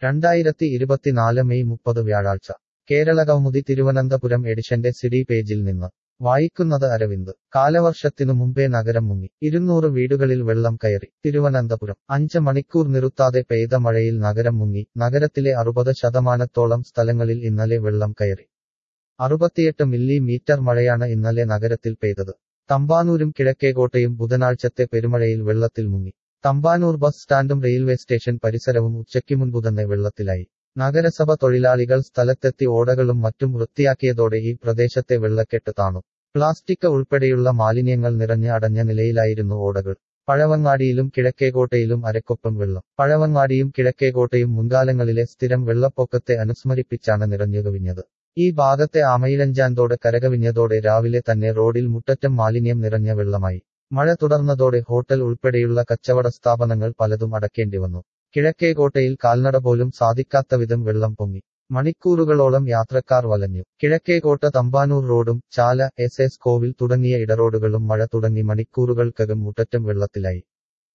രണ്ടായിരത്തി ഇരുപത്തിനാല് മെയ് മുപ്പത് വ്യാഴാഴ്ച കേരള കൗമുദി തിരുവനന്തപുരം എഡിഷന്റെ സിഡി പേജിൽ നിന്ന് വായിക്കുന്നത് അരവിന്ദ് കാലവർഷത്തിനു മുമ്പേ നഗരം മുങ്ങി ഇരുന്നൂറ് വീടുകളിൽ വെള്ളം കയറി തിരുവനന്തപുരം അഞ്ച് മണിക്കൂർ നിർത്താതെ പെയ്ത മഴയിൽ നഗരം മുങ്ങി നഗരത്തിലെ അറുപത് ശതമാനത്തോളം സ്ഥലങ്ങളിൽ ഇന്നലെ വെള്ളം കയറി അറുപത്തിയെട്ട് മില്ലി മീറ്റർ മഴയാണ് ഇന്നലെ നഗരത്തിൽ പെയ്തത് തമ്പാനൂരും കിഴക്കേകോട്ടയും ബുധനാഴ്ചത്തെ പെരുമഴയിൽ വെള്ളത്തിൽ മുങ്ങി തമ്പാനൂർ ബസ് സ്റ്റാൻഡും റെയിൽവേ സ്റ്റേഷൻ പരിസരവും ഉച്ചയ്ക്ക് മുൻപു തന്നെ വെള്ളത്തിലായി നഗരസഭ തൊഴിലാളികൾ സ്ഥലത്തെത്തി ഓടകളും മറ്റും വൃത്തിയാക്കിയതോടെ ഈ പ്രദേശത്തെ വെള്ളക്കെട്ട് താണു പ്ലാസ്റ്റിക് ഉൾപ്പെടെയുള്ള മാലിന്യങ്ങൾ നിറഞ്ഞ് അടഞ്ഞ നിലയിലായിരുന്നു ഓടകൾ പഴവങ്ങാടിയിലും കിഴക്കേകോട്ടയിലും അരക്കൊപ്പം വെള്ളം പഴവങ്ങാടിയും കിഴക്കേകോട്ടയും മുൻകാലങ്ങളിലെ സ്ഥിരം വെള്ളപ്പൊക്കത്തെ അനുസ്മരിപ്പിച്ചാണ് നിറഞ്ഞുകവിഞ്ഞത് ഈ ഭാഗത്തെ ആമയിഴഞ്ചാന്തോട് കരകവിഞ്ഞതോടെ രാവിലെ തന്നെ റോഡിൽ മുട്ടറ്റം മാലിന്യം നിറഞ്ഞ വെള്ളമായി മഴ തുടർന്നതോടെ ഹോട്ടൽ ഉൾപ്പെടെയുള്ള കച്ചവട സ്ഥാപനങ്ങൾ പലതും അടക്കേണ്ടി വന്നു കിഴക്കേകോട്ടയിൽ കാൽനട പോലും സാധിക്കാത്ത വിധം വെള്ളം പൊങ്ങി മണിക്കൂറുകളോളം യാത്രക്കാർ വലഞ്ഞു കിഴക്കേകോട്ട തമ്പാനൂർ റോഡും ചാല എസ് എസ് കോവിൽ തുടങ്ങിയ ഇടറോഡുകളും മഴ തുടങ്ങി മണിക്കൂറുകൾക്കകം മുട്ടറ്റം വെള്ളത്തിലായി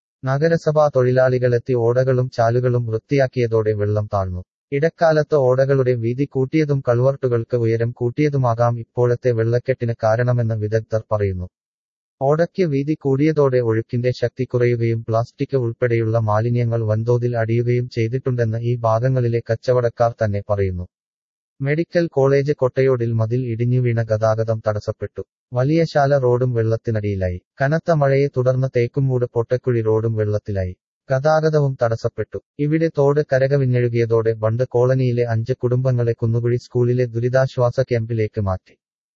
നഗരസഭാ തൊഴിലാളികളെത്തി ഓടകളും ചാലുകളും വൃത്തിയാക്കിയതോടെ വെള്ളം താഴ്ന്നു ഇടക്കാലത്ത് ഓടകളുടെ വീതി കൂട്ടിയതും കൾവർട്ടുകൾക്ക് ഉയരം കൂട്ടിയതുമാകാം ഇപ്പോഴത്തെ വെള്ളക്കെട്ടിന് കാരണമെന്ന് വിദഗ്ധർ പറയുന്നു ഓടയ്ക്ക് വീതി കൂടിയതോടെ ഒഴുക്കിന്റെ ശക്തി കുറയുകയും പ്ലാസ്റ്റിക് ഉൾപ്പെടെയുള്ള മാലിന്യങ്ങൾ വൻതോതിൽ അടിയുകയും ചെയ്തിട്ടുണ്ടെന്ന് ഈ ഭാഗങ്ങളിലെ കച്ചവടക്കാർ തന്നെ പറയുന്നു മെഡിക്കൽ കോളേജ് കൊട്ടയോടിൽ മതിൽ ഇടിഞ്ഞു വീണ ഗതാഗതം തടസ്സപ്പെട്ടു വലിയശാല റോഡും വെള്ളത്തിനടിയിലായി കനത്ത മഴയെ തുടർന്ന് തേക്കുംമൂട് പൊട്ടക്കുഴി റോഡും വെള്ളത്തിലായി ഗതാഗതവും തടസ്സപ്പെട്ടു ഇവിടെ തോട് കരകവിഞ്ഞഴുകിയതോടെ ബണ്ട് കോളനിയിലെ അഞ്ച് കുടുംബങ്ങളെ കുന്നുകുഴി സ്കൂളിലെ ദുരിതാശ്വാസ ക്യാമ്പിലേക്ക് മാറ്റി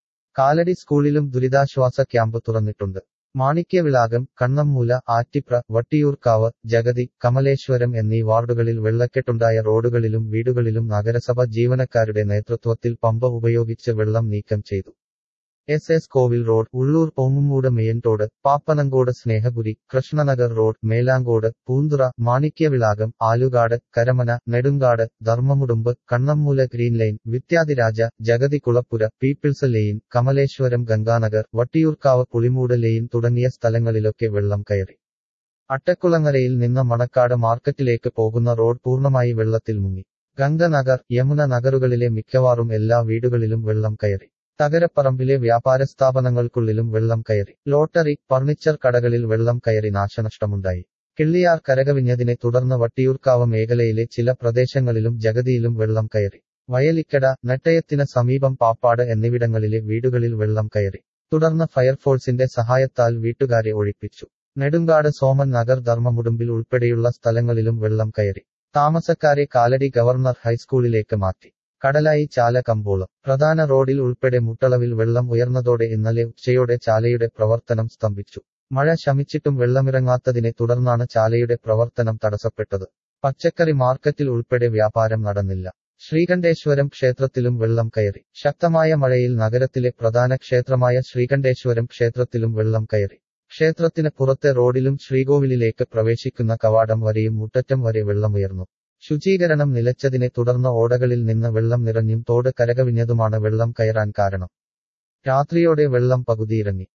കാലടി സ്കൂളിലും ദുരിതാശ്വാസ ക്യാമ്പ് തുറന്നിട്ടുണ്ട് മാണിക്യവിളാകം കണ്ണമ്മൂല ആറ്റിപ്ര വട്ടിയൂർക്കാവ് ജഗതി കമലേശ്വരം എന്നീ വാർഡുകളിൽ വെള്ളക്കെട്ടുണ്ടായ റോഡുകളിലും വീടുകളിലും നഗരസഭ ജീവനക്കാരുടെ നേതൃത്വത്തിൽ പമ്പ ഉപയോഗിച്ച് വെള്ളം നീക്കം ചെയ്തു S S Kovil road Ulloor Pongumoodu main road Pappanamcode Snehapuri Krishnanagar road Melamcode Poonthura Manikyavilakam Alukadu Karamana Nedumcaud Dharmamudumbu Kannammoola green lane Vidyadhiraja Jagathy Kulappura people's lane Kamaleswaram Gangangar Vattiyoorkavu Pulimoodu lane തുടങ്ങിയ സ്ഥലങ്ങളിലൊക്കെ വെള്ളം കയറി അട്ടക്കുളങ്ങരയിൽ നിന്ന് മണക്കാട് മാർക്കറ്റിലേക്ക് പോകുന്ന റോഡ് പൂർണ്ണമായി വെള്ളത്തിൽ മുങ്ങി ഗംഗനഗർ യമുന നഗറുകളിലെ മിക്കവാറും എല്ലാ വീടുകളിലും വെള്ളം കയറി തകരപ്പറമ്പിലെ വ്യാപാര സ്ഥാപനങ്ങൾക്കുള്ളിലും വെള്ളം കയറി ലോട്ടറി ഫർണിച്ചർ കടകളിൽ വെള്ളം കയറി നാശനഷ്ടമുണ്ടായി കിള്ളിയാർ കരകവിഞ്ഞതിനെ തുടർന്ന് വട്ടിയൂർക്കാവ് മേഖലയിലെ ചില പ്രദേശങ്ങളിലും ജഗതിയിലും വെള്ളം കയറി വയലിക്കട നെട്ടയത്തിന് സമീപം പാപ്പാട് എന്നിവിടങ്ങളിലെ വീടുകളിൽ വെള്ളം കയറി തുടർന്ന് ഫയർഫോഴ്സിന്റെ സഹായത്താൽ വീട്ടുകാരെ ഒഴിപ്പിച്ചു നെടുങ്കാട് സോമൻ നഗർ ധർമ്മമുടുമ്പിൽ ഉൾപ്പെടെയുള്ള സ്ഥലങ്ങളിലും വെള്ളം കയറി താമസക്കാരെ കാലടി ഗവർണർ ഹൈസ്കൂളിലേക്ക് മാറ്റി കടലായി ചാല കമ്പോളം പ്രധാന റോഡിൽ ഉൾപ്പെടെ മുട്ടളവിൽ വെള്ളം ഉയർന്നതോടെ ഇന്നലെ ഉച്ചയോടെ ചാലയുടെ പ്രവർത്തനം സ്തംഭിച്ചു മഴ ശമിച്ചിട്ടും വെള്ളമിറങ്ങാത്തതിനെ തുടർന്നാണ് ചാലയുടെ പ്രവർത്തനം തടസ്സപ്പെട്ടത് പച്ചക്കറി മാർക്കറ്റിൽ ഉൾപ്പെടെ വ്യാപാരം നടന്നില്ല ശ്രീകണ്ഠേശ്വരം ക്ഷേത്രത്തിലും വെള്ളം കയറി ശക്തമായ മഴയിൽ നഗരത്തിലെ പ്രധാന ക്ഷേത്രമായ ശ്രീകണ്ഠേശ്വരം ക്ഷേത്രത്തിലും വെള്ളം കയറി ക്ഷേത്രത്തിന് പുറത്തെ റോഡിലും ശ്രീകോവിലിലേക്ക് പ്രവേശിക്കുന്ന കവാടം വരെയും മുട്ടറ്റം വരെ വെള്ളമുയർന്നു ശുചീകരണം നിലച്ചതിനെ തുടർന്ന് ഓടകളിൽ നിന്ന് വെള്ളം നിറഞ്ഞും തോട് കരകവിഞ്ഞതുമാണ് വെള്ളം കയറാൻ കാരണം രാത്രിയോടെ വെള്ളം പകുതിയിറങ്ങി